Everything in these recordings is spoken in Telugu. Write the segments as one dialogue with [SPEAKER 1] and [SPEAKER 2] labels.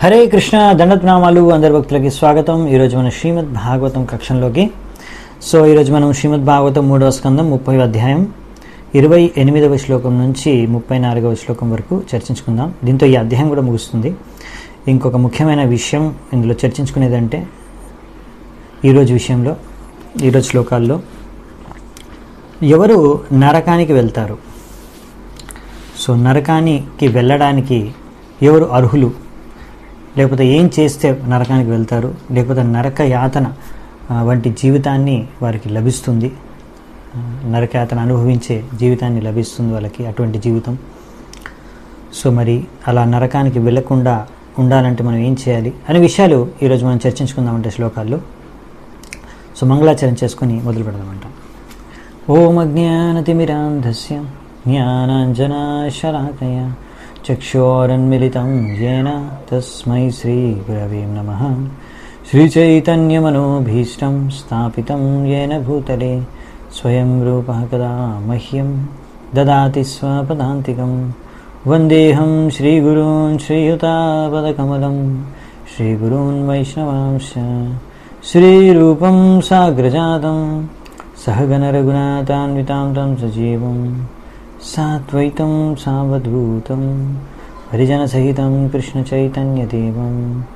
[SPEAKER 1] హరే కృష్ణ దండత్నామాలు అందరి భక్తులకి స్వాగతం ఈరోజు మన శ్రీమద్ భాగవతం కక్షంలోకి సో ఈరోజు మనం శ్రీమద్ భాగవతం మూడవ స్కందం ముప్పై అధ్యాయం ఇరవై ఎనిమిదవ శ్లోకం నుంచి ముప్పై నాలుగవ శ్లోకం వరకు చర్చించుకుందాం దీంతో ఈ అధ్యాయం కూడా ముగుస్తుంది ఇంకొక ముఖ్యమైన విషయం ఇందులో చర్చించుకునేదంటే ఈరోజు విషయంలో ఈరోజు శ్లోకాల్లో ఎవరు నరకానికి వెళ్తారు సో నరకానికి వెళ్ళడానికి ఎవరు అర్హులు లేకపోతే ఏం చేస్తే నరకానికి వెళ్తారు లేకపోతే నరక యాతన ఆ, వంటి జీవితాన్ని వారికి లభిస్తుంది ఆ, నరక యాతన అనుభవించే జీవితాన్ని లభిస్తుంది వాళ్ళకి అటువంటి జీవితం సో మరి అలా నరకానికి వెళ్ళకుండా ఉండాలంటే మనం ఏం చేయాలి అనే విషయాలు ఈరోజు మనం చర్చించుకుందామంటే శ్లోకాల్లో సో మంగళాచరణ చేసుకుని మొదలు పెడదామంట ఓం అజ్ఞానతిమిరాంధస్య జ్ఞానాంజనాశలాకయ చక్షోరన్మిళితం येन తస్మై శ్రీగురవే నమः श्रीचैतन्यमनोभीष्टं स्थापितं येन भूतले स्वयं रूपः कदा मह्यं ददाति स्वपदान्तिकं वन्देऽहं श्रीगुरून् श्रीयुतापदकमलं श्रीगुरून् वैष्णवांश श्रीरूपं साग्रजातं सहगणरघुनाथान्वितां तं सजीवं सात्वैतं सावधूतं हरिजनसहितं कृष्णचैतन्यदेवं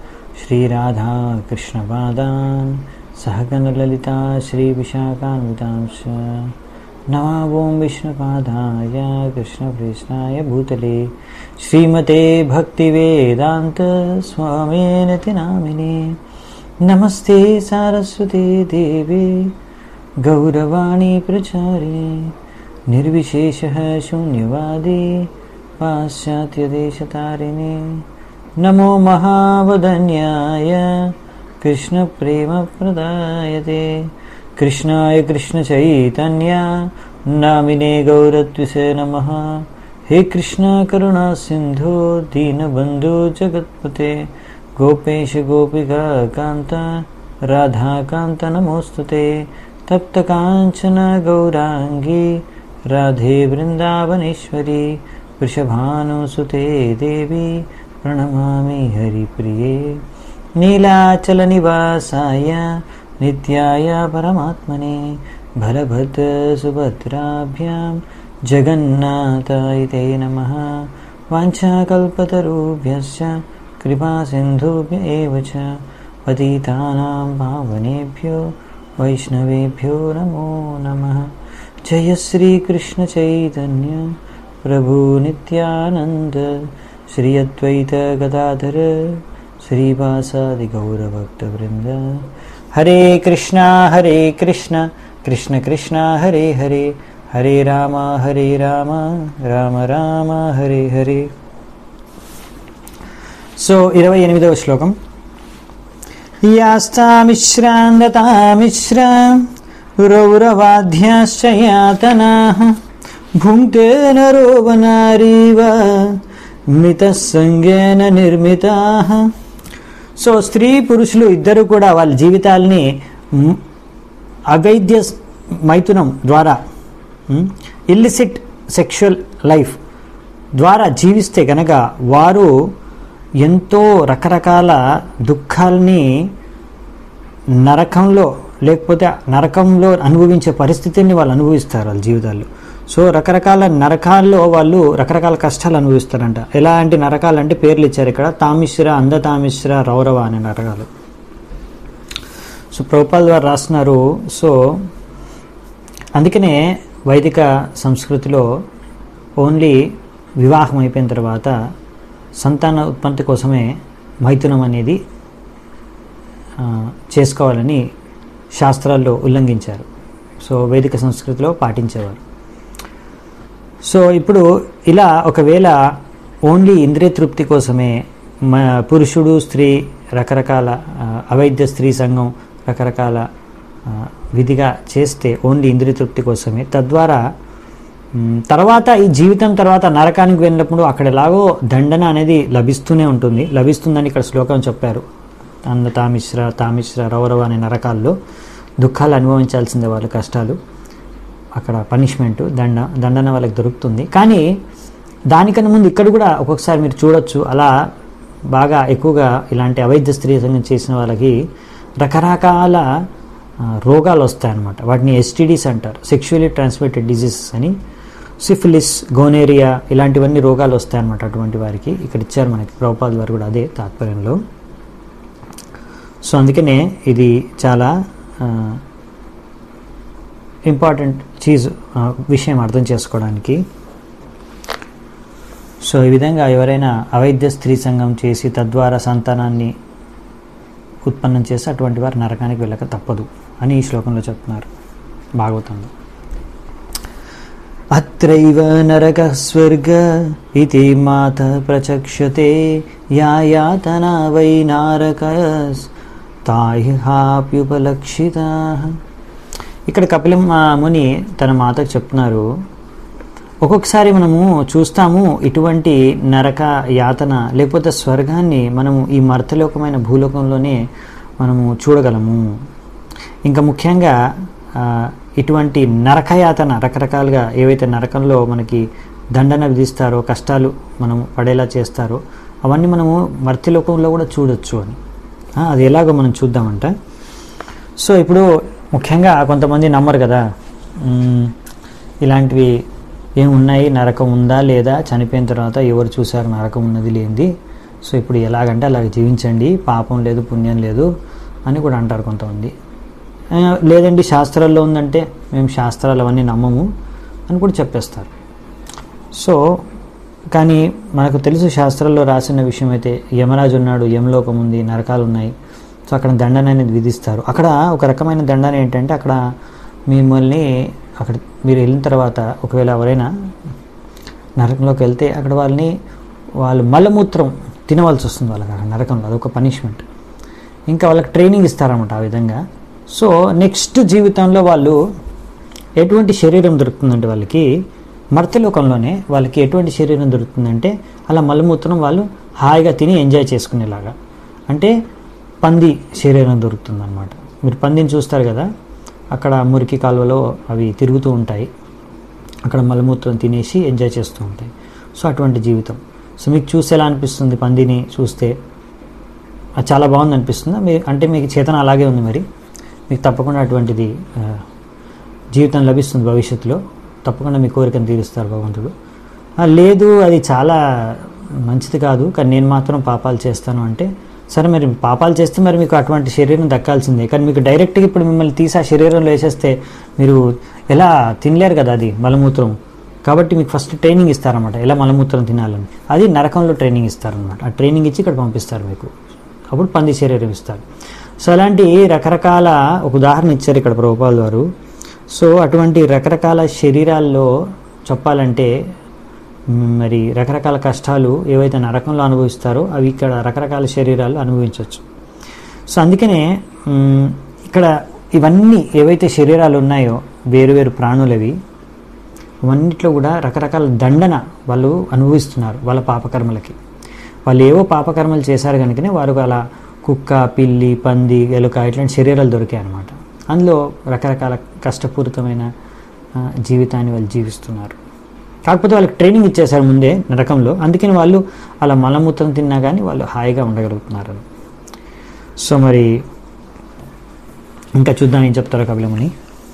[SPEAKER 1] श्रीराधाकृष्णपादान् सहगणललिता श्रीविशाखान्वितांश नमावों विष्णुपादाय कृष्णकृष्णाय भूतले श्रीमते भक्तिवेदान्तस्वामिनति नामिने नमस्ते सारस्वते देवे गौरवाणी प्रचारिणे निर्विशेषः शून्यवादी पाश्चात्यदेशतारिणे नमो महावदन्याय कृष्णप्रेमप्रदायते कृष्णाय कृष्णचैतन्या नामिने गौरत्विषे नमः हे कृष्ण करुणा सिन्धो दीनबन्धु जगत्पते गोपेश गोपिका कान्त राधाकान्त नमोऽस्तु ते तप्तकाञ्चन गौराङ्गी राधे वृन्दावनेश्वरी वृषभानुसुते देवी प्रणमामि हरिप्रिये नीलाचलनिवासाय नित्याय परमात्मने बलभद्रसुभद्राभ्यां जगन्नाथाय ते नमः वाञ्छाकल्पतरुभ्यश्च कृपासिन्धुभ्य एव च पतितानां पावनेभ्यो वैष्णवेभ्यो नमो नमः जय श्रीकृष्णचैतन्य प्रभु नित्यानन्द श्री अद्वैत गदाधर श्रीवासादिगौरभक्तवृन्द हरे कृष्णा हरे कृष्ण कृष्ण कृष्ण हरे हरे हरे राम हरे राम రామ రామ హరే హరే సో ఇరవై ఎనిమిదవ శ్లోకం యాస్తామిశ్రాందతామిశ్ర రౌరవాధ్యాశ్చ యాతనాః భుంక్తే నరో వనారీవ మితసంగేన నిర్మితాః సో స్త్రీ పురుషులు ఇద్దరు కూడా వాళ్ళ జీవితాల్ని మ్, అవైద్య మైథునం ద్వారా ఇల్లిసిట్ సెక్షువల్ లైఫ్ ద్వారా జీవిస్తే కనుక వారు ఎంతో రకరకాల దుఃఖాల్ని నరకంలో లేకపోతే నరకంలో అనుభవించే పరిస్థితిని వాళ్ళు అనుభవిస్తారు వాళ్ళ జీవితాల్లో సో రకరకాల నరకాల్లో వాళ్ళు రకరకాల కష్టాలు అనుభవిస్తారంట ఎలాంటి నరకాలు అంటే పేర్లు ఇచ్చారు ఇక్కడ తామిశ్ర అందతామిశ్ర రౌరవ అనే నరకాలు సో ప్రభుపాల్ వారు రాస్తున్నారు సో అందుకనే వైదిక సంస్కృతిలో ఓన్లీ వివాహం అయిపోయిన తర్వాత సంతాన ఉత్పత్తి కోసమే మైథునం అనేది ఆ, చేసుకోవాలని శాస్త్రాల్లో ఉల్లంఘించారు సో వేదిక సంస్కృతిలో పాటించేవారు సో ఇప్పుడు ఇలా ఒకవేళ ఓన్లీ ఇంద్రియ తృప్తి కోసమే మ పురుషుడు స్త్రీ రకరకాల ఆ, అవైద్య స్త్రీ సంఘం రకరకాల ఆ, విధిగా చేస్తే ఓన్లీ ఇంద్రియ తృప్తి కోసమే తద్వారా మ్, తర్వాత ఈ జీవితం తర్వాత నరకానికి వెళ్ళినప్పుడు అక్కడ ఎలాగో దండన అనేది లభిస్తూనే ఉంటుంది లభిస్తుందని ఇక్కడ శ్లోకం చెప్పారు అన్న తామిశ్ర తామిశ్ర రౌరవ అనే నరకాల్లో దుఃఖాలు అనుభవించాల్సిందే వాళ్ళు కష్టాలు అక్కడ పనిష్మెంట్ దండ దండన వాళ్ళకి దొరుకుతుంది కానీ దానికన్నా ముందు ఇక్కడ కూడా ఒక్కొక్కసారి మీరు చూడొచ్చు అలా బాగా ఎక్కువగా ఇలాంటి అవైద్య స్త్రీ సంగం చేసిన వాళ్ళకి రకరకాల ఆ, రోగాలు వస్తాయన్నమాట వాటిని ఎస్టీడీస్ అంటారు సెక్షువల్లీ ట్రాన్స్మిటెడ్ డిజీజెస్ అని సిఫిలిస్ గోనేరియా ఇలాంటివన్నీ రోగాలు వస్తాయన్నమాట అటువంటి వారికి ఇక్కడ ఇచ్చారు మనకి ప్రభుపాద వారు కూడా అదే తాత్పర్యంలో సో అందుకనే ఇది చాలా ఇంపార్టెంట్ చీజ్ ఆ, విషయం అర్థం చేసుకోవడానికి సో ఈ విధంగా ఎవరైనా అవైద్య స్త్రీ సంఘం చేసి తద్వారా సంతానాన్ని ఉత్పన్నం చేసి అటువంటి వారు నరకానికి వెళ్ళక తప్పదు అని ఈ శ్లోకంలో చెప్తున్నారు భాగవతంలో అత్రైవ నరక స్వర్గ ఇది మాత ప్రచక్షతే యా యాతనా వై నారకస్ తాయిహాప్యుపలక్షిత ఇక్కడ కపిల ముని తన మాతకు చెప్తున్నారు ఒక్కొక్కసారి మనము చూస్తాము ఇటువంటి నరక యాతన లేకపోతే స్వర్గాన్ని మనము ఈ మర్తలోకమైన భూలోకంలోనే మనము చూడగలము ఇంకా ముఖ్యంగా ఆ, ఇటువంటి నరకయాతన రకరకాలుగా ఏవైతే నరకంలో మనకి దండన విధిస్తారో కష్టాలు మనం పడేలా చేస్తారో అవన్నీ మనము మర్త్యలోకంలో కూడా చూడొచ్చు అని ఆ, అది ఎలాగో మనం చూద్దామంట సో ఇప్పుడు ముఖ్యంగా కొంతమంది నమ్మరు కదా మ్మ్, ఇలాంటివి ఏమున్నాయి నరకం ఉందా లేదా చనిపోయిన తర్వాత ఎవరు చూశారు నరకం ఉన్నది లేనిది సో ఇప్పుడు ఎలాగంటే అలాగ జీవించండి పాపం లేదు పుణ్యం లేదు అని కూడా అంటారు కొంతమంది ఆ, లేదండి శాస్త్రాల్లో ఉందంటే మేము శాస్త్రాలు అవన్నీ నమ్మము అని కూడా చెప్పేస్తారు సో కానీ మనకు తెలుసు శాస్త్రాల్లో రాసిన విషయం అయితే యమరాజు ఉన్నాడు యమలోకం ఉంది నరకాలు ఉన్నాయి సో అక్కడ దండన అనేది విధిస్తారు అక్కడ ఒక రకమైన దండన ఏంటంటే అక్కడ మిమ్మల్ని అక్కడ మీరు వెళ్ళిన తర్వాత ఒకవేళ ఎవరైనా నరకంలోకి వెళ్తే అక్కడ వాళ్ళని వాళ్ళు మలమూత్రం తినవలసి వస్తుంది వాళ్ళకి అక్కడ నరకంలో అదొక పనిష్మెంట్ ఇంకా వాళ్ళకి ట్రైనింగ్ ఇస్తారన్నమాట ఆ విధంగా సో నెక్స్ట్ జీవితంలో వాళ్ళు ఎటువంటి శరీరం దొరుకుతుందంటే వాళ్ళకి మర్తలోకంలోనే వాళ్ళకి ఎటువంటి శరీరం దొరుకుతుందంటే అలా మలమూత్రం వాళ్ళు హాయిగా తిని ఎంజాయ్ చేసుకునేలాగా అంటే పంది శరీరం దొరుకుతుందన్నమాట మీరు పందిని చూస్తారు కదా అక్కడ మురికి కాలువలో అవి తిరుగుతూ ఉంటాయి అక్కడ మలమూత్రం తినేసి ఎంజాయ్ చేస్తూ ఉంటాయి సో అటువంటి జీవితం సో మీకు చూసి ఎలా అనిపిస్తుంది పందిని చూస్తే అది చాలా బాగుంది అనిపిస్తుందా మీ అంటే మీకు చేతన అలాగే ఉంది మరి మీకు తప్పకుండా అటువంటిది ఆ, జీవితం లభిస్తుంది భవిష్యత్తులో తప్పకుండా మీ కోరికను తీరుస్తారు భగవంతుడు ఆ, లేదు అది చాలా మంచిది కాదు కానీ నేను మాత్రం పాపాలు చేస్తాను అంటే సరే మరి పాపాలు చేస్తే మరి మీకు అటువంటి శరీరం దక్కాల్సిందే కానీ మీకు డైరెక్ట్గా ఇప్పుడు మిమ్మల్ని తీసి ఆ శరీరంలో వేసేస్తే మీరు ఎలా తినలేరు కదా అది మలమూత్రం కాబట్టి మీకు ఫస్ట్ ట్రైనింగ్ ఇస్తారన్నమాట ఎలా మలమూత్రం తినాలని అది నరకంలో ట్రైనింగ్ ఇస్తారనమాట ఆ ట్రైనింగ్ ఇచ్చి ఇక్కడ పంపిస్తారు మీకు అప్పుడు పంది శరీరం ఇస్తారు సో అలాంటి రకరకాల ఒక ఉదాహరణ ఇచ్చారు ఇక్కడ ప్రభుపాల్ వారు సో అటువంటి రకరకాల శరీరాల్లో చెప్పాలంటే మ్, మరి రకరకాల కష్టాలు ఏవైతే నరకంలో అనుభవిస్తారో అవి ఇక్కడ రకరకాల శరీరాలు అనుభవించవచ్చు సో అందుకనే మ్, ఇక్కడ ఇవన్నీ ఏవైతే శరీరాలు ఉన్నాయో వేరు వేరు ప్రాణులవి అవన్నిట్లో కూడా రకరకాల దండన వాళ్ళు అనుభవిస్తున్నారు వాళ్ళ పాపకర్మలకి వాళ్ళు ఏవో పాపకర్మలు చేశారు కనుకనే వారు అలా కుక్క పిల్లి పంది ఎలుక ఇట్లాంటి శరీరాలు దొరికాయి అన్నమాట అందులో రకరకాల కష్టపూరితమైన ఆ, జీవితాన్ని వాళ్ళు జీవిస్తున్నారు కాకపోతే వాళ్ళకి ట్రైనింగ్ ఇచ్చేశారు ముందే నరకంలో అందుకని వాళ్ళు అలా మలమూత్రం తిన్నా కానీ వాళ్ళు హాయిగా ఉండగలుగుతున్నారు సో మరి ఇంకా చూద్దాం ఏం చెప్తారో కపిలముని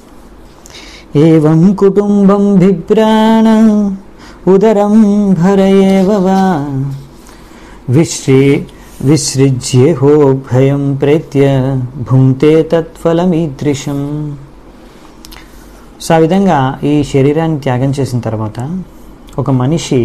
[SPEAKER 1] ఏం కుటుంబం బిభ్రాణ ఉదరం భరయేవ వా విశ్రీ విసృజ్యేహో భయం ప్రేత్య భుంక్తే తత్ఫలమీదృశం సో ఆ విధంగా ఈ శరీరాన్ని త్యాగం చేసిన తర్వాత ఒక మనిషి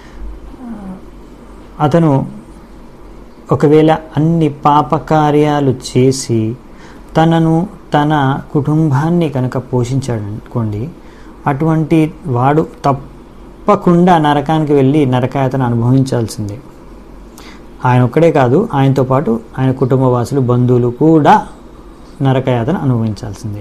[SPEAKER 1] అతను ఒకవేళ అన్ని పాపకార్యాలు చేసి తనను తన కుటుంబాన్ని కనుక పోషించాడు అనుకోండి అటువంటి వాడు తప్పకుండా నరకానికి వెళ్ళి నరకాయతను అనుభవించాల్సిందే ఆయన ఒక్కడే కాదు ఆయనతో పాటు ఆయన కుటుంబ వాసులు బంధువులు కూడా నరకయాతన అనుభవించాల్సిందే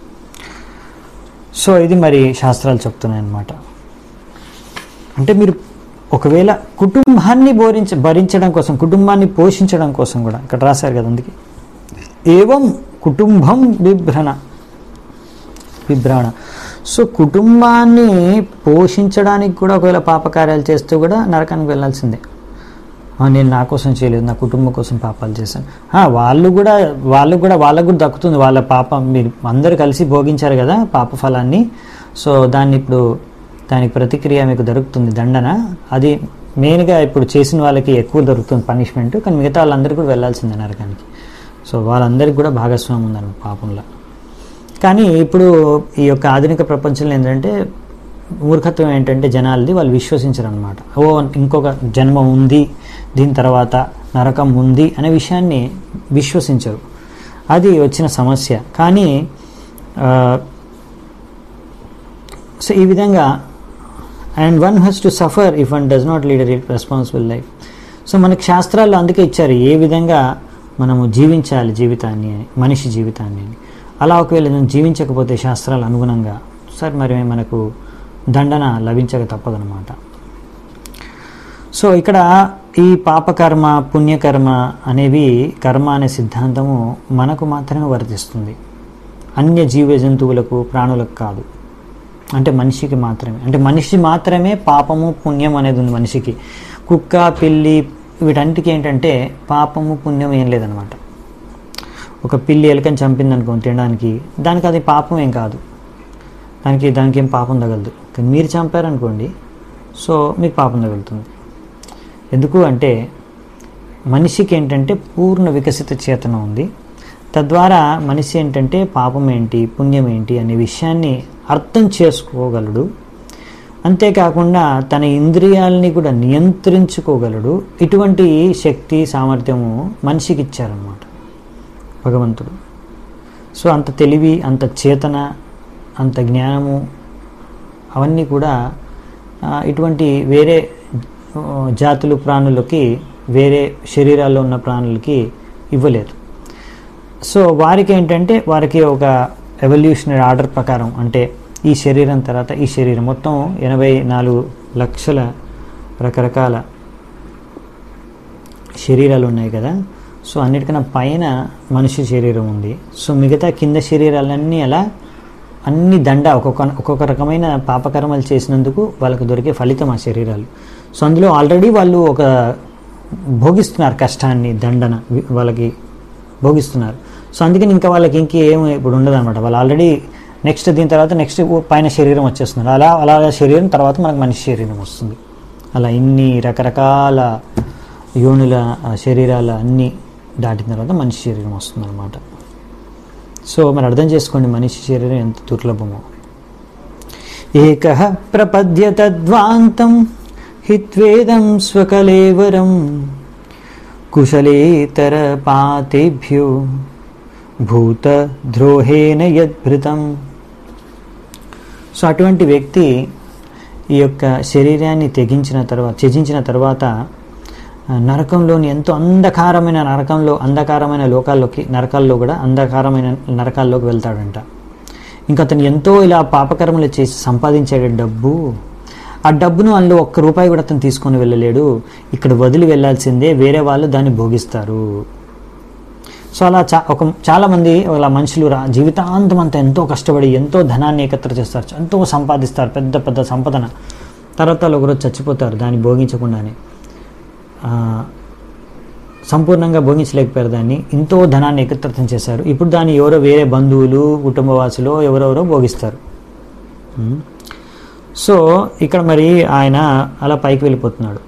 [SPEAKER 1] సో ఇది మరి శాస్త్రాలు చెప్తున్నాయి అన్నమాట అంటే మీరు ఒకవేళ కుటుంబాన్ని భరించ భరించడం కోసం కుటుంబాన్ని పోషించడం కోసం కూడా ఇక్కడ రాశారు కదా అందుకే ఏవం కుటుంబం బిభ్రణ బిభ్రాణ సో కుటుంబాన్ని పోషించడానికి కూడా ఒకవేళ పాపకార్యాలు చేస్తూ కూడా నరకానికి వెళ్ళాల్సిందే "ఆ, నేను నా కోసం చేయలేదు నా కుటుంబం కోసం పాపాలు చేశాను ఆ, వాళ్ళు కూడా వాళ్ళు కూడా వాళ్ళకు కూడా దక్కుతుంది వాళ్ళ పాపం మీరు అందరూ కలిసి భోగించారు కదా పాప ఫలాన్ని సో దాన్ని ఇప్పుడు దానికి ప్రతిక్రియ మీకు దొరుకుతుంది దండన అది మెయిన్గా ఇప్పుడు చేసిన వాళ్ళకి ఎక్కువ దొరుకుతుంది పనిష్మెంట్ కానీ మిగతా వాళ్ళందరికీ కూడా వెళ్ళాల్సిందే నరకానికి సో వాళ్ళందరికీ కూడా భాగస్వామ్యం ఉందన్నమాట పాపంలో కానీ ఇప్పుడు ఈ యొక్క ఆధునిక ప్రపంచంలో ఏంటంటే మూర్ఖత్వం ఏంటంటే జనాలది వాళ్ళు విశ్వసించరు అనమాట ఓ ఇంకొక జన్మ ఉంది దీని తర్వాత నరకం ఉంది అనే విషయాన్ని విశ్వసించరు అది వచ్చిన సమస్య కానీ ఆ, సో ఈ విధంగా and one has to suffer if one does not lead responsible life so మనకి శాస్త్రాల్లో అందుకే ఇచ్చారు ఏ విధంగా మనము జీవించాలి జీవితాన్ని అని, మనిషి జీవితాన్ని అని అలా ఒకవేళ నేను జీవించకపోతే శాస్త్రాల అనుగుణంగా సార్ మరి మనకు దండన లభించక తప్పదనమాట సో ఇక్కడ ఈ పాపకర్మ పుణ్యకర్మ అనేవి కర్మ అనే సిద్ధాంతము మనకు మాత్రమే వర్తిస్తుంది అన్య జీవ జంతువులకు ప్రాణులకు కాదు అంటే మనిషికి మాత్రమే అంటే మనిషి మాత్రమే పాపము పుణ్యం అనేది ఉంది మనిషికి కుక్క పిల్లి వీటన్నిటికీ ఏంటంటే పాపము పుణ్యం ఏం లేదనమాట ఒక పిల్లి ఎలుకని చంపింది అనుకోండి తినడానికి దానికి అది పాపం ఏం కాదు దానికి దానికి ఏం పాపం తగలదు కానీ మీరు చంపారనుకోండి సో మీకు పాపం తగులుతుంది ఎందుకు అంటే మనిషికి ఏంటంటే పూర్ణ వికసిత చేతన ఉంది తద్వారా మనిషి ఏంటంటే పాపం ఏంటి పుణ్యం ఏంటి అనే విషయాన్ని అర్థం చేసుకోగలడు అంతేకాకుండా తన ఇంద్రియాలని కూడా నియంత్రించుకోగలడు ఇటువంటి శక్తి సామర్థ్యము మనిషికి ఇచ్చారనమాట భగవంతుడు సో అంత తెలివి అంత చేతన అంత జ్ఞానము అవన్నీ కూడా ఆ, ఇటువంటి వేరే ఆ, జాతులు ప్రాణులకి వేరే శరీరాల్లో ఉన్న ప్రాణులకి ఇవ్వలేదు సో వారికి ఏంటంటే వారికి ఒక ఎవల్యూషనరీ ఆర్డర్ ప్రకారం అంటే ఈ శరీరం తర్వాత ఈ శరీరం మొత్తం ఎనభై నాలుగు లక్షల రకరకాల శరీరాలు ఉన్నాయి కదా సో అన్నిటికన్నా పైన మనిషి శరీరం ఉంది సో మిగతా కింద శరీరాలన్నీ అలా అన్ని దండ ఒక్కొక్క ఒక్కొక్క రకమైన పాపకర్మలు చేసినందుకు వాళ్ళకు దొరికే ఫలితం ఆ శరీరాలు సో అందులో ఆల్రెడీ వాళ్ళు ఒక భోగిస్తున్నారు కష్టాన్ని దండన వి- వాళ్ళకి భోగిస్తున్నారు సో అందుకని ఇంకా వాళ్ళకి ఇంకేం ఇప్పుడు ఉండదు అనమాట వాళ్ళు ఆల్రెడీ నెక్స్ట్ దీని తర్వాత నెక్స్ట్ పైన శరీరం వచ్చేస్తున్నారు అలా అలా శరీరం తర్వాత మనకు మనిషి శరీరం వస్తుంది అలా ఇన్ని రకరకాల యోనుల ఆ, శరీరాల అన్ని దాటిన తర్వాత మనిషి శరీరం వస్తుంది అనమాట సో మరి అర్థం చేసుకోండి మనిషి శరీరం ఎంత దుర్లభమో ఏక ప్రపద్య తద్వాంతం హిత్వేదం స్వకలేవరం కుశలేతర పాతేభ్యో భూత ద్రోహేన యద్భృతం సో అటువంటి వ్యక్తి ఈ యొక్క శరీరాన్ని తెగించిన తర్వాత త్యజించిన తర్వాత ఆ, నరకంలోని ఎంతో అంధకారమైన నరకంలో అంధకారమైన లోకాల్లోకి నరకాల్లో కూడా అంధకారమైన నరకాల్లోకి వెళ్తాడంట ఇంకా అతను ఎంతో ఇలా పాపకర్మలు చేసి సంపాదించాడు డబ్బు ఆ డబ్బును అందులో ఒక్క రూపాయి కూడా అతను తీసుకొని వెళ్ళలేడు ఇక్కడ వదిలి వెళ్ళాల్సిందే వేరే వాళ్ళు దాన్ని భోగిస్తారు సో అలా చా ఒక చాలామంది అలా మనుషులు రా జీవితాంతం అంతా ఎంతో కష్టపడి ఎంతో ధనాన్ని ఏకత్ర చేస్తారు ఎంతో సంపాదిస్తారు పెద్ద పెద్ద సంపదన తర్వాత వాళ్ళు ఒకరోజు చచ్చిపోతారు దాన్ని భోగించకుండానే ఆ, సంపూర్ణంగా భోగించలేకపోయారు దాన్ని ఎంతో ధనాన్ని ఏకత్రితం చేశారు ఇప్పుడు దాన్ని ఎవరో వేరే బంధువులు కుటుంబవాసులు ఎవరెవరో భోగిస్తారు ఉమ్. సో ఇక్కడ మరి ఆయన అలా పైకి వెళ్ళిపోతున్నాడు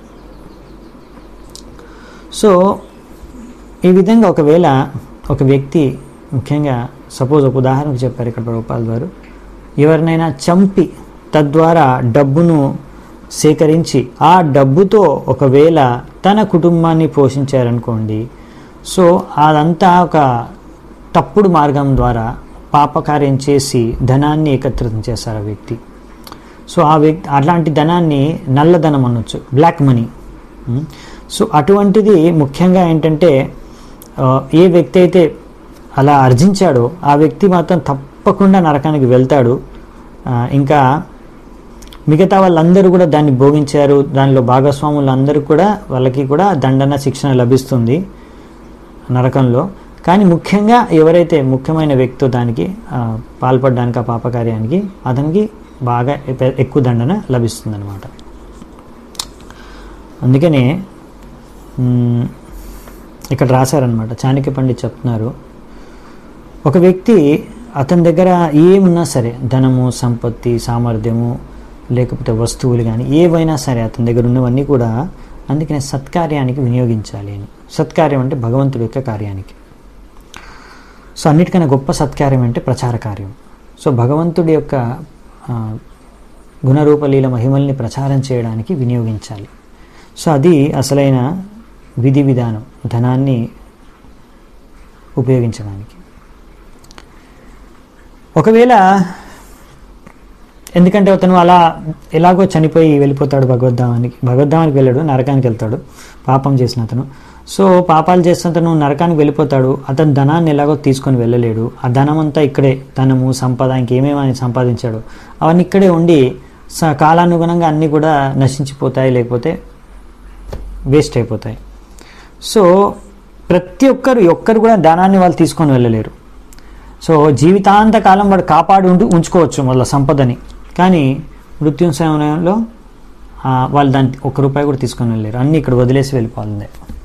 [SPEAKER 1] సో ఈ విధంగా ఒకవేళ ఒక వ్యక్తి ముఖ్యంగా సపోజ్ ఒక ఉదాహరణకు చెప్పారు ఇక్కడ ప్రభుపాల్ వారు ఎవరినైనా చంపి తద్వారా డబ్బును సేకరించి ఆ డబ్బుతో ఒకవేళ తన కుటుంబాన్ని పోషించారనుకోండి సో అదంతా ఒక తప్పుడు మార్గం ద్వారా పాపకార్యం చేసి ధనాన్ని ఏకత్రితం చేస్తారు ఆ వ్యక్తి సో ఆ వ్యక్తి అట్లాంటి ధనాన్ని నల్లధనం అనొచ్చు బ్లాక్ మనీ ఉమ్. సో అటువంటిది ముఖ్యంగా ఏంటంటే ఆ, ఏ వ్యక్తి అయితే అలా ఆర్జించాడో ఆ వ్యక్తి మాత్రం తప్పకుండా నరకానికి వెళ్తాడు ఆ, ఇంకా మిగతా వాళ్ళందరూ కూడా దాన్ని భోగించారు దానిలో భాగస్వాములు అందరూ కూడా వాళ్ళకి కూడా దండన శిక్షణ లభిస్తుంది నరకంలో కానీ ముఖ్యంగా ఎవరైతే ముఖ్యమైన వ్యక్తో దానికి ఆ, పాల్పడడానికి ఆ పాపకార్యానికి అతనికి బాగా ఎ- ఎక్కువ దండన లభిస్తుంది అనమాట అందుకనే మ్, ఇక్కడ రాశారనమాట చాణక్య పండిత్ చెప్తున్నారు ఒక వ్యక్తి అతని దగ్గర ఏమున్నా సరే ధనము సంపత్తి సామర్థ్యము లేకపోతే వస్తువులు కానీ ఏవైనా సరే అతని దగ్గర ఉన్నవన్నీ కూడా అందుకనే సత్కార్యానికి వినియోగించాలి అని సత్కార్యం అంటే భగవంతుడి యొక్క కార్యానికి సో అన్నిటికన్నా గొప్ప సత్కార్యం అంటే ప్రచార కార్యం సో భగవంతుడి యొక్క ఆ, గుణరూపలీల మహిమల్ని ప్రచారం చేయడానికి వినియోగించాలి సో అది అసలైన విధి విధానం ధనాన్ని ఉపయోగించడానికి ఒకవేళ ఎందుకంటే అతను అలా ఎలాగో చనిపోయి వెళ్ళిపోతాడు భగవద్ధామానికి భగవద్ధామానికి వెళ్ళాడు నరకానికి వెళ్తాడు పాపం చేసిన అతను సో పాపాలు చేసిన అతను నరకానికి వెళ్ళిపోతాడు అతను ధనాన్ని ఎలాగో తీసుకొని వెళ్ళలేడు ఆ ధనం అంతా ఇక్కడే ధనము సంపద ఇంకేమేమని సంపాదించాడు అవన్నీ ఇక్కడే ఉండి స- కాలానుగుణంగా అన్నీ కూడా నశించిపోతాయి లేకపోతే వేస్ట్ అయిపోతాయి సో ప్రతి ఒక్కరు ఒక్కరు కూడా ధనాన్ని వాళ్ళు తీసుకొని వెళ్ళలేరు సో జీవితాంత కాలం వాడు కాపాడి ఉంటూ ఉంచుకోవచ్చు మొదల సంపదని కానీ మృత్యు సమయంలో ఆ, వాళ్ళు దాన్ని ఒక్క రూపాయి కూడా తీసుకొని వెళ్ళలేరు అన్నీ ఇక్కడ వదిలేసి వెళ్ళిపోవాలందే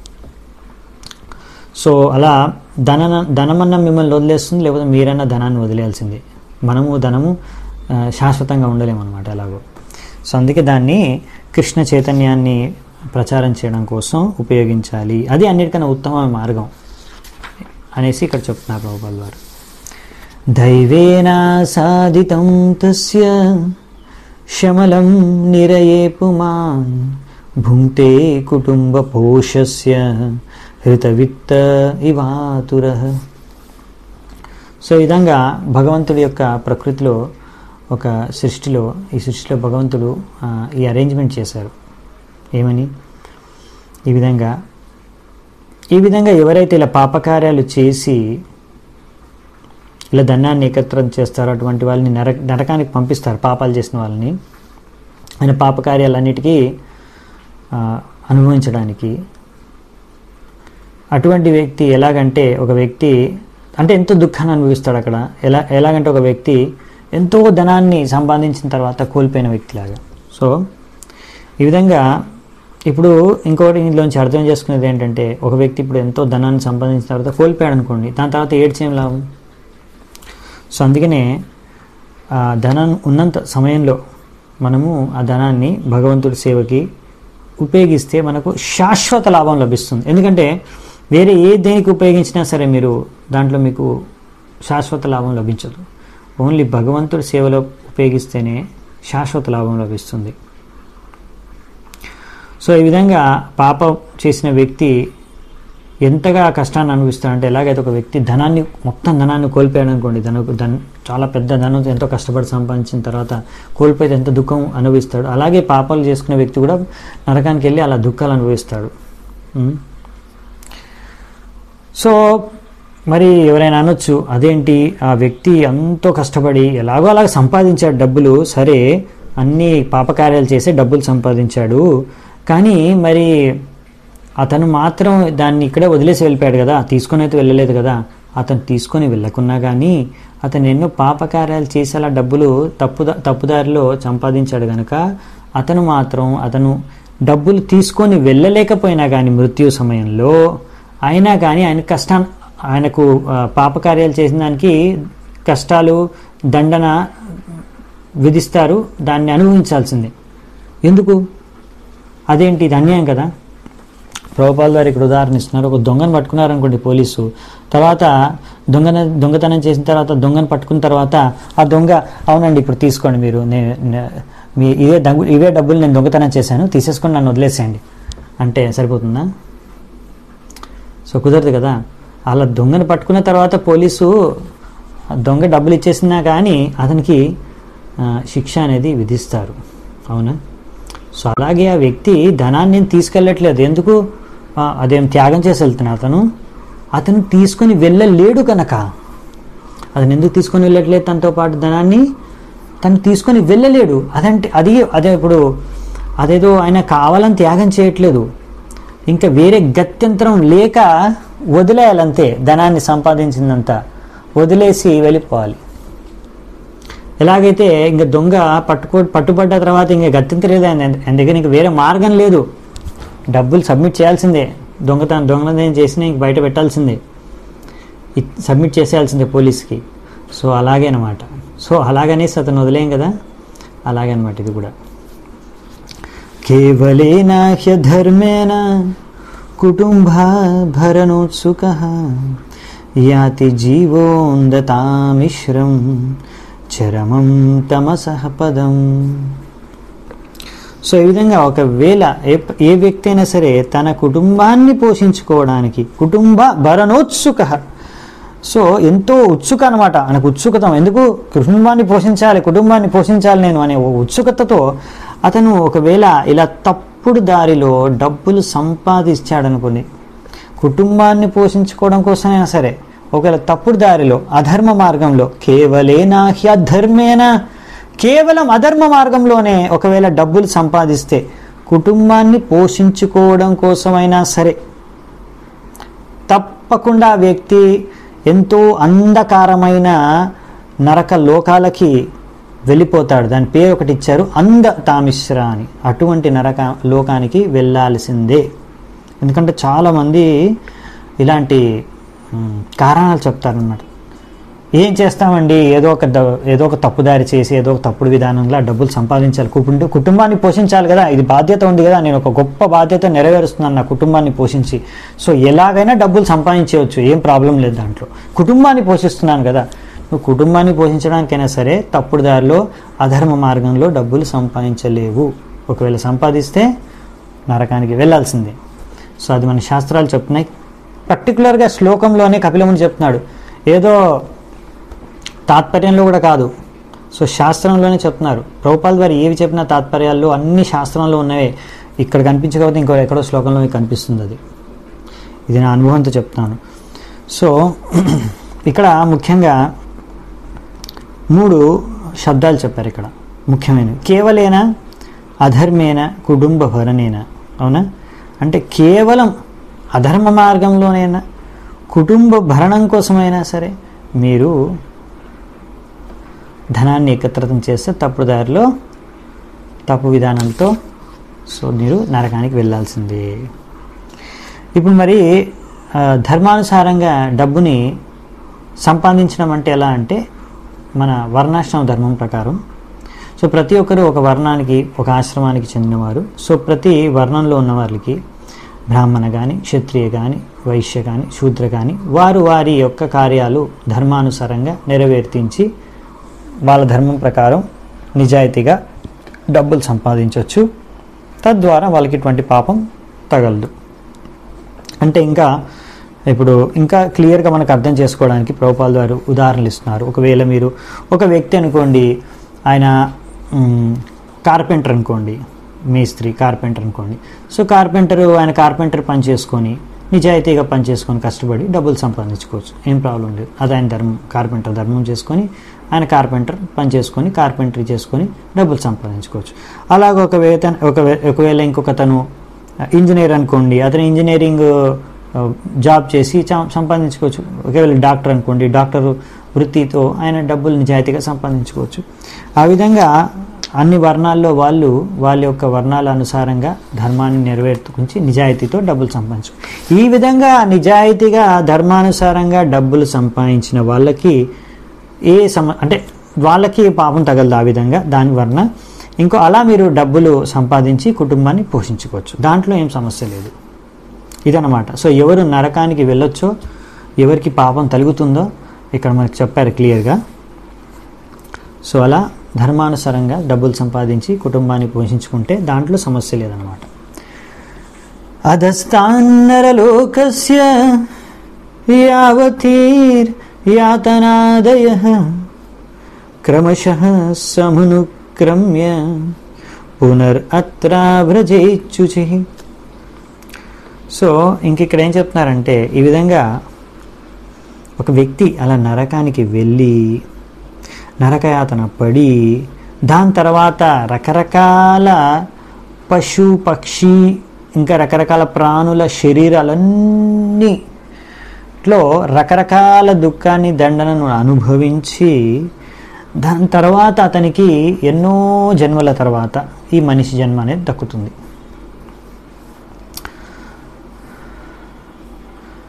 [SPEAKER 1] సో అలా ధన ధనమన్న మిమ్మల్ని వదిలేస్తుంది లేకపోతే మీరన్నా ధనాన్ని వదిలేయాల్సిందే మనము ధనము ఆ, శాశ్వతంగా ఉండలేము అనమాట ఎలాగో సో అందుకే దాన్ని కృష్ణ చైతన్యాన్ని ప్రచారం చేయడం కోసం ఉపయోగించాలి అది అన్నిటికన్నా ఉత్తమ మార్గం అనేసి ఇక్కడ చెప్తున్నారు ప్రభుపాల్ వారు దైవేన సాధితం తస్య శమలం నిరయే పుమాన్ భుంక్తే కుటుంబ పోషస్య హృతవిత్త ఇవాతుర సో ఈ విధంగా భగవంతుడి యొక్క ప్రకృతిలో ఒక సృష్టిలో ఈ సృష్టిలో భగవంతుడు ఆ, ఈ అరేంజ్మెంట్ చేశారు ఏమని ఈ విధంగా ఈ విధంగా ఎవరైతే ఇలా పాపకార్యాలు చేసి ఇలా ధనాన్ని ఏకత్రం చేస్తారో అటువంటి వాళ్ళని నర నరకానికి పంపిస్తారు పాపాలు చేసిన వాళ్ళని ఆయన పాపకార్యాలన్నిటికీ ఆ, అనుభవించడానికి అటువంటి వ్యక్తి ఎలాగంటే ఒక వ్యక్తి అంటే ఎంతో దుఃఖాన్ని అనుభవిస్తాడు అక్కడ ఎలా ఎలాగంటే ఒక వ్యక్తి ఎంతో ధనాన్ని సంపాదించిన తర్వాత కోల్పోయిన వ్యక్తిలాగా సో ఈ విధంగా ఇప్పుడు ఇంకోటి ఇందులోంచి అర్థం చేసుకునేది ఏంటంటే ఒక వ్యక్తి ఇప్పుడు ఎంతో ధనాన్ని సంపాదించిన తర్వాత కోల్పోయాడు అనుకోండి దాని తర్వాత ఏడ్చేం లాభం సో అందుకనే ఆ ధనం ఉన్నంత సమయంలో మనము ఆ ధనాన్ని భగవంతుడి సేవకి ఉపయోగిస్తే మనకు శాశ్వత లాభం లభిస్తుంది ఎందుకంటే వేరే ఏ దేనికి ఉపయోగించినా సరే మీరు దాంట్లో మీకు శాశ్వత లాభం లభించదు ఓన్లీ భగవంతుడి సేవలో ఉపయోగిస్తేనే శాశ్వత లాభం లభిస్తుంది సో ఈ విధంగా పాప చేసిన వ్యక్తి ఎంతగా కష్టాన్ని అనుభవిస్తాడంటే ఎలాగైతే ఒక వ్యక్తి ధనాన్ని మొత్తం ధనాన్ని కోల్పోయాడు అనుకోండి ధన ధన చాలా పెద్ద ధనం ఎంతో కష్టపడి సంపాదించిన తర్వాత కోల్పోతే ఎంత దుఃఖం అనుభవిస్తాడు అలాగే పాపాలు చేసుకునే వ్యక్తి కూడా నరకానికి వెళ్ళి అలా దుఃఖాలు అనుభవిస్తాడు ఉం? సో మరి ఎవరైనా అనొచ్చు అదేంటి ఆ వ్యక్తి ఎంతో కష్టపడి ఎలాగో అలాగ సంపాదించాడు డబ్బులు సరే అన్ని పాపకార్యాలు చేసి డబ్బులు సంపాదించాడు కానీ మరి అతను మాత్రం దాన్ని ఇక్కడే వదిలేసి వెళ్ళిపోయాడు కదా తీసుకొని అయితే వెళ్ళలేదు కదా అతను తీసుకొని వెళ్ళకున్నా కానీ అతను ఎన్నో పాపకార్యాలు చేసేలా డబ్బులు తప్పుదా తప్పుదారిలో సంపాదించాడు కనుక అతను మాత్రం అతను డబ్బులు తీసుకొని వెళ్ళలేకపోయినా కానీ మృత్యు సమయంలో అయినా కానీ ఆయన కష్టం ఆయనకు ఆ, పాపకార్యాలు చేసిన దానికి కష్టాలు దండన విధిస్తారు దాన్ని అనుభవించాల్సిందే ఎందుకు అదేంటి ఇది అన్యాయం కదా ప్రభుపాల్ గారు ఇక్కడ ఉదాహరణ ఇస్తున్నారు ఒక దొంగను పట్టుకున్నారనుకోండి పోలీసు తర్వాత దొంగన దొంగతనం చేసిన తర్వాత దొంగను పట్టుకున్న తర్వాత ఆ దొంగ అవునండి ఇప్పుడు తీసుకోండి మీరు నే- నే- మీ ఇవే డబ్బు ఇవే డబ్బులు నేను దొంగతనం చేశాను తీసేసుకొని నన్ను వదిలేసేయండి అంటే సరిపోతుందా సో కుదరదు కదా అలా దొంగను పట్టుకున్న తర్వాత పోలీసు ఆ దొంగ డబ్బులు ఇచ్చేసినా కానీ అతనికి ఆ, శిక్ష అనేది విధిస్తారు అవునా సో అలాగే ఆ వ్యక్తి ధనాన్ని నేను తీసుకెళ్ళట్లేదు ఎందుకు ఆ, అదేం త్యాగం చేసి వెళ్తున్నా అతను అతను తీసుకొని వెళ్ళలేడు కనుక అతను ఎందుకు తీసుకొని వెళ్ళట్లేదు తనతో పాటు ధనాన్ని తను తీసుకొని వెళ్ళలేడు అదంటే అది అదే ఇప్పుడు అదేదో ఆయన కావాలని త్యాగం చేయట్లేదు ఇంకా వేరే గత్యంతరం లేక వదిలేయాలంతే ధనాన్ని సంపాదించిందంతా వదిలేసి వెళ్ళిపోవాలి ఎలాగైతే ఇంకా దొంగ పట్టుకో పట్టుబడ్డ తర్వాత ఇంకా గత్యంతరం లేదు ఆయన ఆయన దగ్గర ఇంకా వేరే మార్గం లేదు డబ్బులు సబ్మిట్ చేయాల్సిందే దొంగతనం దొంగతనం చేసిన ఇంక బయట పెట్టాల్సిందే ఇ- సబ్మిట్ చేసేయాల్సిందే పోలీస్కి సో అలాగే అనమాట సో అలాగనేసి అతను వదిలేం కదా అలాగే అనమాట ఇది కూడా కేవలేన హ్యధర్మేణ కుటుంబ భరణోత్సుక యాతి జీవోందతామిశ్రం చరమం తమసః పదం సో ఈ విధంగా ఒకవేళ ఏ ఏ వ్యక్తి అయినా సరే తన కుటుంబాన్ని పోషించుకోవడానికి కుటుంబ భరణోత్సుక సో ఎంతో ఉత్సుక అనమాట ఆయనకు ఉత్సుకత ఎందుకు కుటుంబాన్ని పోషించాలి కుటుంబాన్ని పోషించాలి నేను అనే ఓ ఉత్సుకతతో అతను ఒకవేళ ఇలా తప్పుడు దారిలో డబ్బులు సంపాదించాడనుకోండి కుటుంబాన్ని పోషించుకోవడం కోసమైనా సరే ఒకవేళ తప్పుడు దారిలో అధర్మ మార్గంలో కేవలేనా హ్యధర్మేనా కేవలం అధర్మ మార్గంలోనే ఒకవేళ డబ్బులు సంపాదిస్తే కుటుంబాన్ని పోషించుకోవడం కోసమైనా సరే తప్పకుండా ఆ వ్యక్తి ఎంతో అంధకారమైన నరక లోకాలకి వెళ్ళిపోతాడు దాని పేరు ఒకటి ఇచ్చారు అంధ తామిశ్ర అని అటువంటి నరక లోకానికి వెళ్ళాల్సిందే ఎందుకంటే చాలామంది ఇలాంటి మ్, కారణాలు చెప్తారన్నమాట ఏం చేస్తామండి ఏదో ఒక ద- ఏదో ఒక తప్పుదారి చేసి ఏదో ఒక తప్పుడు విధానంలో ఆ డబ్బులు సంపాదించాలి కుటుంబ కుటుంబాన్ని పోషించాలి కదా ఇది బాధ్యత ఉంది కదా నేను ఒక గొప్ప బాధ్యత నెరవేరుస్తున్నాను నా కుటుంబాన్ని పోషించి సో ఎలాగైనా డబ్బులు సంపాదించవచ్చు ఏం ప్రాబ్లం లేదు దాంట్లో కుటుంబాన్ని పోషిస్తున్నాను కదా నువ్వు కుటుంబాన్ని పోషించడానికైనా సరే తప్పుడు దారిలో అధర్మ మార్గంలో డబ్బులు సంపాదించలేవు ఒకవేళ సంపాదిస్తే నరకానికి వెళ్ళాల్సిందే సో అది మన శాస్త్రాలు చెప్తున్నాయి పర్టికులర్గా శ్లోకంలోనే కపిలముని చెప్తున్నాడు ఏదో తాత్పర్యంలో కూడా కాదు సో శాస్త్రంలోనే చెప్తున్నారు ప్రభుపాల్ గారు ఏవి చెప్పిన తాత్పర్యాల్లో అన్ని శాస్త్రంలో ఉన్నవే ఇక్కడ కనిపించకపోతే ఇంకో ఎక్కడో శ్లోకంలో మీకు కనిపిస్తుంది అది ఇది నా అనుభవంతో చెప్తున్నాను సో ఇక్కడ ముఖ్యంగా మూడు శబ్దాలు చెప్పారు ఇక్కడ ముఖ్యమైనవి కేవలేన అధర్మేన కుటుంబ భరణేన అవునా అంటే కేవలం అధర్మ మార్గంలోనైనా కుటుంబ భరణం కోసమైనా సరే మీరు ధనాన్ని ఏకత్రితం చేస్తే తప్పుడు దారిలో తప్పు విధానంతో సో మీరు నరకానికి వెళ్ళాల్సిందే ఇప్పుడు మరి ఆ, ధర్మానుసారంగా డబ్బుని సంపాదించడం అంటే ఎలా అంటే మన వర్ణాశ్రమ ధర్మం ప్రకారం సో ప్రతి ఒక్కరు ఒక వర్ణానికి ఒక ఆశ్రమానికి చెందినవారు సో ప్రతి వర్ణంలో ఉన్న వారికి బ్రాహ్మణ కానీ క్షత్రియ కానీ వైశ్య కానీ శూద్ర కానీ వారు వారి యొక్క కార్యాలు ధర్మానుసారంగా నెరవేర్తించి వాళ్ళ ధర్మం ప్రకారం నిజాయితీగా డబ్బులు సంపాదించవచ్చు తద్వారా వాళ్ళకి ఇటువంటి పాపం తగలదు అంటే ఇంకా ఇప్పుడు ఇంకా క్లియర్గా మనకు అర్థం చేసుకోవడానికి ప్రభుపాల్ వారు ఉదాహరణలు ఇస్తున్నారు ఒకవేళ మీరు ఒక వ్యక్తి అనుకోండి ఆయన మ్, కార్పెంటర్ అనుకోండి మేస్త్రి కార్పెంటర్ అనుకోండి సో కార్పెంటర్ ఆయన కార్పెంటర్ పని చేసుకొని నిజాయితీగా పని చేసుకొని కష్టపడి డబ్బులు సంపాదించుకోవచ్చు ఏం ప్రాబ్లం లేదు అది ఆయన ధర్మం కార్పెంటర్ ధర్మం చేసుకొని ఆయన కార్పెంటర్ పని చేసుకొని కార్పెంటరీ చేసుకొని డబ్బులు సంపాదించుకోవచ్చు అలాగ ఒక వేత ఒక ఒకవేళ ఇంకొక తను ఇంజనీర్ అనుకోండి అతను ఇంజనీరింగ్ ఆ, జాబ్ చేసి చా- సంపాదించుకోవచ్చు ఒకవేళ డాక్టర్ అనుకోండి డాక్టర్ వృత్తితో ఆయన డబ్బులు నిజాయితీగా సంపాదించుకోవచ్చు ఆ విధంగా అన్ని వర్ణాల్లో వాళ్ళు వాళ్ళ యొక్క వర్ణాల అనుసారంగా ధర్మాన్ని నెరవేర్చుకుంచి నిజాయితీతో డబ్బులు సంపాదించు ఈ విధంగా నిజాయితీగా ధర్మానుసారంగా డబ్బులు సంపాదించిన వాళ్ళకి ఏ సమ అంటే వాళ్ళకి పాపం తగలదు ఆ విధంగా దాని వలన ఇంకో అలా మీరు డబ్బులు సంపాదించి కుటుంబాన్ని పోషించుకోవచ్చు దాంట్లో ఏం సమస్య లేదు ఇదనమాట సో ఎవరు నరకానికి వెళ్ళొచ్చో ఎవరికి పాపం తలుగుతుందో ఇక్కడ మనకు చెప్పారు క్లియర్గా సో అలా ధర్మానుసారంగా డబ్బులు సంపాదించి కుటుంబాన్ని పోషించుకుంటే దాంట్లో సమస్య లేదనమాట అధస్థాన్నరలోకస్య యావతీర్ యాతనాదయ క్రమశ సమునుక్రమ్య పునరత్రావ్రజేచ్యుచి సో ఇంక ఇక్కడ ఏం చెప్తున్నారంటే ఈ విధంగా ఒక వ్యక్తి అలా నరకానికి వెళ్ళి నరకయాతన పడి దాని తర్వాత రకరకాల పశు పక్షి ఇంకా రకరకాల ప్రాణుల శరీరాలన్నీలో రకరకాల దుఃఖాన్ని దండనను అనుభవించి దాని తర్వాత అతనికి ఎన్నో జన్మల తర్వాత ఈ మనిషి జన్మ అనేది దక్కుతుంది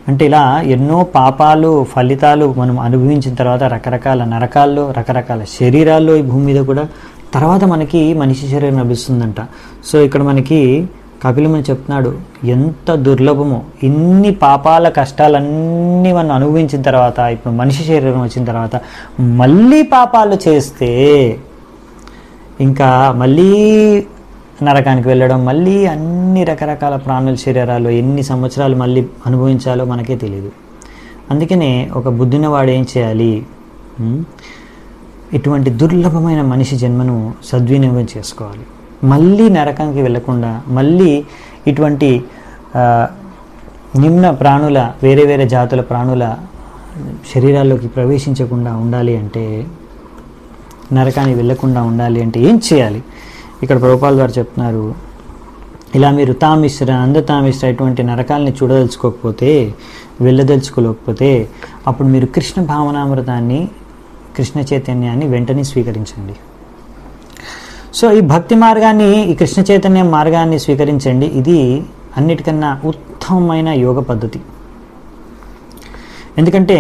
[SPEAKER 1] అంటే ఇలా ఎన్నో పాపాలు ఫలితాలు మనం అనుభవించిన తర్వాత రకరకాల నరకాల్లో రకరకాల శరీరాల్లో ఈ భూమి మీద కూడా తర్వాత మనకి మనిషి శరీరం లభిస్తుందంట సో ఇక్కడ మనకి కపిలమని చెప్తున్నాడు ఎంత దుర్లభమో ఇన్ని పాపాల కష్టాలన్నీ మనం అనుభవించిన తర్వాత ఇప్పుడు మనిషి శరీరం వచ్చిన తర్వాత మళ్ళీ పాపాలు చేస్తే ఇంకా మళ్ళీ నరకానికి వెళ్ళడం మళ్ళీ అన్ని రకరకాల ప్రాణుల శరీరాలు ఎన్ని సంవత్సరాలు మళ్ళీ అనుభవించాలో మనకే తెలియదు అందుకనే ఒక బుద్ధినవాడు ఏం చేయాలి ఉం? ఇటువంటి దుర్లభమైన మనిషి జన్మను సద్వినియోగం చేసుకోవాలి మళ్ళీ నరకానికి వెళ్ళకుండా మళ్ళీ ఇటువంటి ఆ, నిమ్న ప్రాణుల వేరే వేరే జాతుల ప్రాణుల శరీరాల్లోకి ప్రవేశించకుండా ఉండాలి అంటే నరకానికి వెళ్ళకుండా ఉండాలి అంటే ఏం చేయాలి ఇక్కడ ప్రభుపాల్ గారు చెప్తున్నారు ఇలా మీరు తామిశ్ర అందతామిశ్ర ఇటువంటి నరకాలని చూడదలుచుకోకపోతే వెళ్ళదలుచుకోలేకపోతే అప్పుడు మీరు కృష్ణ భావనామృతాన్ని కృష్ణ చైతన్యాన్ని వెంటనే స్వీకరించండి సో ఈ భక్తి మార్గాన్ని ఈ కృష్ణ చైతన్య మార్గాన్ని స్వీకరించండి ఇది అన్నిటికన్నా ఉత్తమమైన యోగ పద్ధతి ఎందుకంటే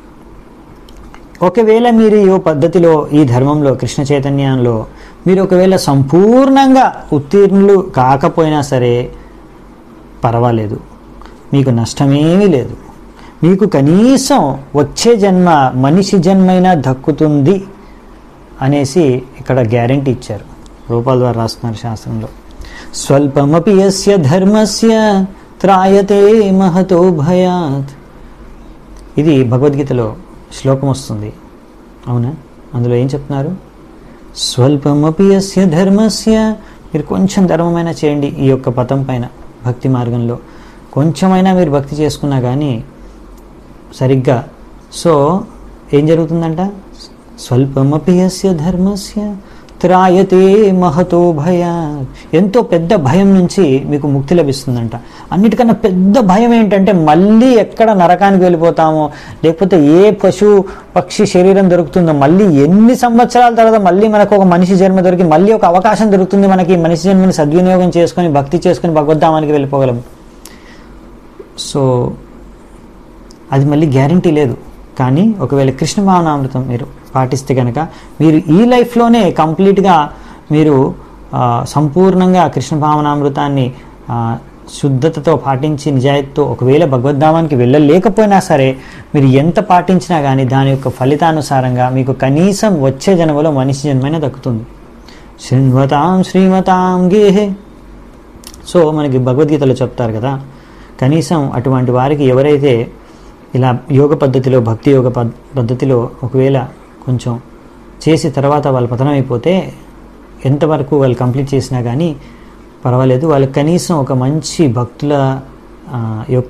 [SPEAKER 1] ఒకవేళ మీరు ఈ పద్ధతిలో ఈ ధర్మంలో కృష్ణ చైతన్యంలో మీరు ఒకవేళ సంపూర్ణంగా ఉత్తీర్ణులు కాకపోయినా సరే పర్వాలేదు మీకు నష్టమేమీ లేదు మీకు కనీసం వచ్చే జన్మ మనిషి జన్మైనా దక్కుతుంది అనేసి ఇక్కడ గ్యారంటీ ఇచ్చారు రూపాల ద్వారా రాస్తున్నారు శాస్త్రంలో స్వల్పమపి యస్య ధర్మస్య త్రాయతే మహతో భయాత్ ఇది భగవద్గీతలో శ్లోకం వస్తుంది అవునా అందులో ఏం చెప్తున్నారు స్వల్పమపి యస్య ధర్మస్య మీరు కొంచెం ధర్మమైనా చేయండి ఈ యొక్క పథం పైన భక్తి మార్గంలో కొంచెమైనా మీరు భక్తి చేసుకున్నా కానీ సరిగ్గా సో ఏం జరుగుతుందంట స్వల్పమపి యస్య ధర్మస్య త్రాయతే మహతో భయ ఎంతో పెద్ద భయం నుంచి మీకు ముక్తి లభిస్తుందంట అన్నిటికన్నా పెద్ద భయం ఏంటంటే మళ్ళీ ఎక్కడ నరకానికి వెళ్ళిపోతామో లేకపోతే ఏ పశు పక్షి శరీరం దొరుకుతుందో మళ్ళీ ఎన్ని సంవత్సరాల తర్వాత మళ్ళీ మనకు ఒక మనిషి జన్మ దొరికి మళ్ళీ ఒక అవకాశం దొరుకుతుంది మనకి ఈ మనిషి జన్మని సద్వినియోగం చేసుకొని భక్తి చేసుకొని భగవద్ధామానికి వెళ్ళిపోగలం సో అది మళ్ళీ గ్యారంటీ లేదు కానీ ఒకవేళ కృష్ణ భావనామృతం మీరు పాటిస్తే కనుక మీరు ఈ లైఫ్లోనే కంప్లీట్గా మీరు ఆ, సంపూర్ణంగా కృష్ణ భావనామృతాన్ని ఆ, శుద్ధతతో పాటించి నిజాయితీతో ఒకవేళ భగవద్ధామానికి వెళ్ళలేకపోయినా సరే మీరు ఎంత పాటించినా కానీ దాని యొక్క ఫలితానుసారంగా మీకు కనీసం వచ్చే జన్మలో మనిషి జన్మైనా దక్కుతుంది శృణ్వతాం శ్రీమతాం గేహే సో మనకి భగవద్గీతలో చెప్తారు కదా కనీసం అటువంటి వారికి ఎవరైతే ఇలా యోగ పద్ధతిలో భక్తి యోగ పద్ పద్ధతిలో ఒకవేళ కొంచెం చేసి తర్వాత వాళ్ళు పతనం అయిపోతే ఎంతవరకు వాళ్ళు కంప్లీట్ చేసినా కానీ పర్వాలేదు వాళ్ళకి కనీసం ఒక మంచి భక్తుల ఆ, యొక్క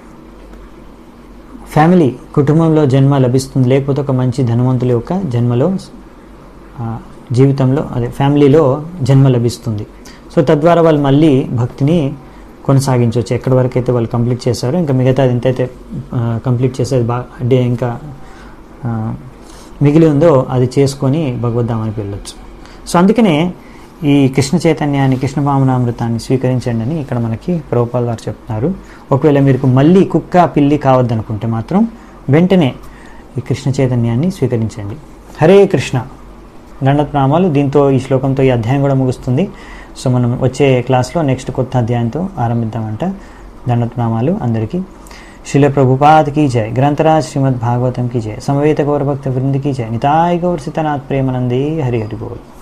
[SPEAKER 1] ఫ్యామిలీ కుటుంబంలో జన్మ లభిస్తుంది లేకపోతే ఒక మంచి ధనవంతుల యొక్క జన్మలో ఆ, జీవితంలో అదే ఫ్యామిలీలో జన్మ లభిస్తుంది సో తద్వారా వాళ్ళు మళ్ళీ భక్తిని కొనసాగించవచ్చు ఎక్కడి వరకు అయితే వాళ్ళు కంప్లీట్ చేశారో ఇంకా మిగతా ఎంతైతే కంప్లీట్ చేసేది బాగా అంటే ఇంకా ఆ, మిగిలి ఉందో అది చేసుకొని భగవద్ధామానికి వెళ్ళొచ్చు సో అందుకనే ఈ కృష్ణ చైతన్యాన్ని కృష్ణ భావనామృతాన్ని స్వీకరించండి అని ఇక్కడ మనకి ప్రభుపాల్ గారు చెప్తున్నారు ఒకవేళ మీకు మళ్ళీ కుక్క పిల్లి కావద్దనుకుంటే మాత్రం వెంటనే ఈ కృష్ణ చైతన్యాన్ని స్వీకరించండి హరే కృష్ణ గణపతి నామాలు దీంతో ఈ శ్లోకంతో ఈ అధ్యాయం కూడా ముగుస్తుంది సో మనం వచ్చే క్లాస్లో నెక్స్ట్ కొత్త అధ్యాయంతో ఆరంభిద్దామంట దండత్ నామాలు అందరికీ శిల ప్రభుపాద్ की जय ग्रंथराज श्रीमद् भागवतम की जय समवेत गौर भक्त वृंद की जय निताय गौर सीतानाथ प्रेमानंदे हरि हरि बोल